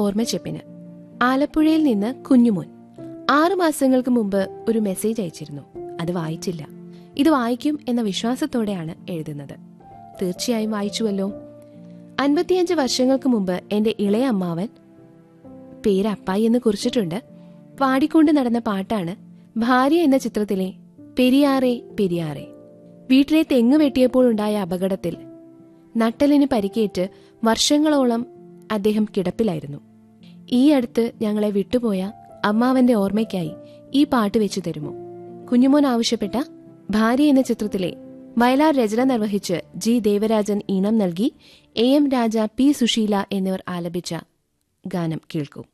ഓർമ്മച്ചെപ്പിന് ആലപ്പുഴയിൽ നിന്ന് കുഞ്ഞുമോൻ ആറു മാസങ്ങൾക്ക് മുമ്പ് ഒരു മെസ്സേജ് അയച്ചിരുന്നു അത് വായിച്ചില്ല ഇത് വായിക്കും എന്ന വിശ്വാസത്തോടെയാണ് എഴുതുന്നത് തീർച്ചയായും വായിച്ചുവല്ലോ അൻപത്തിയഞ്ച് വർഷങ്ങൾക്ക് മുമ്പ് എന്റെ ഇളയ അമ്മാവൻ പേര് അപ്പായി എന്ന് കുറിച്ചിട്ടുണ്ട് പാടിക്കൊണ്ട് നടന്ന പാട്ടാണ് ഭാര്യ എന്ന ചിത്രത്തിലെ പെരിയാറെ പെരിയാറെ വീട്ടിലെ തെങ്ങ് വെട്ടിയപ്പോൾ ഉണ്ടായ അപകടത്തിൽ നട്ടലിന് പരിക്കേറ്റ് വർഷങ്ങളോളം അദ്ദേഹം കിടപ്പിലായിരുന്നു ഈ അടുത്ത് ഞങ്ങളെ വിട്ടുപോയ അമ്മാവന്റെ ഓർമ്മയ്ക്കായി ഈ പാട്ട് വെച്ചു തരുമോ കുഞ്ഞുമോൻ ആവശ്യപ്പെട്ട ഭാര്യ എന്ന ചിത്രത്തിലെ വയലാർ രചന നിർവഹിച്ച് ജി ദേവരാജൻ ഈണം നൽകി A M Raja P Susheela എന്നിവർ ആലപിച്ച ഗാനം കേൾക്കൂ